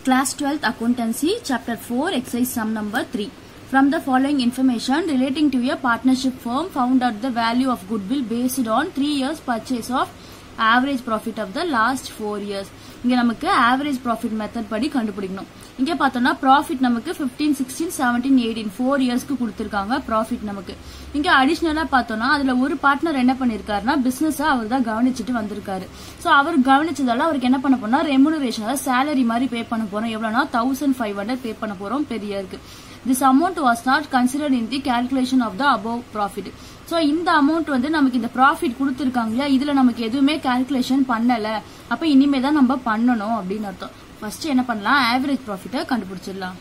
Class 12th Accountancy, Chapter 4, Exercise Sum Number 3. From the following information relating to a partnership firm, found out the value of goodwill based on 3 years purchase of average profit of the last 4 years. இங்க நமக்கு average profit method படி கண்டுபிடிக்கணும் இங்க பார்த்தோம்னா profit நமக்கு 15 16 17 18 four இயர்ஸ்க்கு கொடுத்துருக்காங்க profit நமக்கு இங்க அடிஷ்னலா பார்த்தோம்னா அதுல ஒரு பார்ட்னர் என்ன பண்ணிருக்காருன்னா பிசினஸ் அவர் தான் கவனிச்சுட்டு வந்திருக்காரு சோ அவர் கவனிச்சதால அவருக்கு என்ன பண்ண போனா ரெமுனரேஷன் அதாவது சேலரி மாதிரி பே பண்ண போறோம் எவ்வளவுனா தௌசண்ட் ஃபைவ் ஹண்ட்ரட் பே பண்ண போறோம் பெர் இயருக்கு this amount was not considered in the calculation of the above profit so இந்த அமௌண்ட் வந்து நமக்கு இந்த ப்ராஃபிட் கொடுத்துருக்காங்க இல்லையா இதுல நமக்கு எதுவுமே கால்குலேஷன் பண்ணல அப்ப இனிமே தான் நம்ம பண்ணணும் அப்படின்னு அர்த்தம் ஃபர்ஸ்ட் என்ன பண்ணலாம் ஆவரேஜ் ப்ராஃபிட்டை கண்டுபிடிச்சிடலாம்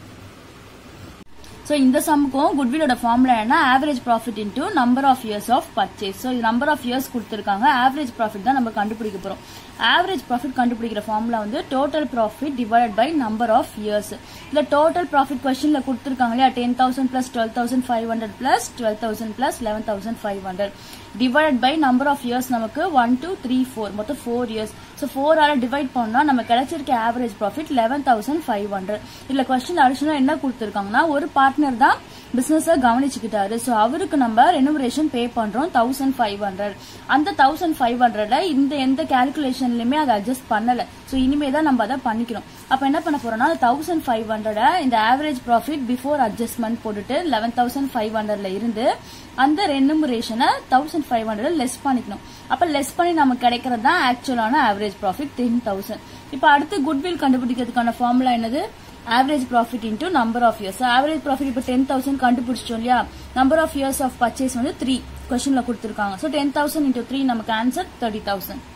ஸோ இந்த சம்முக்கும் குட்விலோட ஃபார்முலா என்ன average profit into number of years of purchase so இது நம்பர் ஆஃப் இயர்ஸ் கொடுத்துருக்காங்க ஆவரேஜ் ப்ராஃபிட் தான் நம்ம கண்டுபிடிக்க போகிறோம் ஆவரேஜ் ப்ராஃபிட் கண்டுபிடிக்கிற ஃபார்முலா வந்து total profit divide by number of years இல்லை டோட்டல் ப்ராஃபிட் கொஸ்டின்ல கொடுத்துருக்காங்க இல்லையா ten thousand plus twelve thousand five hundred plus twelve thousand plus eleven thousand five hundred divide by number of years நமக்கு one two three four மொத்தம் four years so ஃபோரால divide பண்ணா நம்ம கிடைச்சிருக்க average profit eleven thousand five hundred இதுல question additional என்ன கொடுத்துருக்காங்கன்னா ஒரு பார்ட்னர் தான் பிசினஸ் கவனிச்சுக்கிட்டாரு ஸோ அவருக்கு நம்ம ரெனுமரேஷன் பே பண்றோம் தௌசண்ட் ஃபைவ் ஹண்ட்ரட் அந்த தௌசண்ட் ஃபைவ் ஹண்ட்ரட்ல இந்த எந்த கேல்குலேஷன்லயுமே அதை அட்ஜஸ்ட் பண்ணல ஸோ இனிமே தான் நம்ம அதை பண்ணிக்கணும் அப்ப என்ன பண்ண போறோம்னா தௌசண்ட் ஃபைவ் ஹண்ட்ரட் இந்த ஆவரேஜ் ப்ராஃபிட் பிஃபோர் அட்ஜஸ்ட்மெண்ட் போட்டுட்டு லெவன் தௌசண்ட் ஃபைவ் ஹண்ட்ரட்ல இருந்து அந்த ரெனுமரேஷனை தௌசண்ட் ஃபைவ் ஹண்ட்ரட் லெஸ் பண்ணிக்கணும் அப்ப லெஸ் பண்ணி நமக்கு கிடைக்கிறது தான் ஆக்சுவலான ஆவரேஜ் ப்ராஃபிட் டென் தௌசண்ட் இப்போ அடுத்து குட்வில் கண்டுபிடிக்கிறதுக்கான ஃபார்முலா என்னது average profit into number of years average profit இப்போ டென் தௌசண்ட் கண்டுபிடிச்சோம் இல்லையா number of years of purchase வந்து த்ரீ கொஸ்டின்ல கொடுத்துருக்காங்க so ten thousand into three நமக்கு ஆன்சர் தேர்ட்டி தௌசண்ட்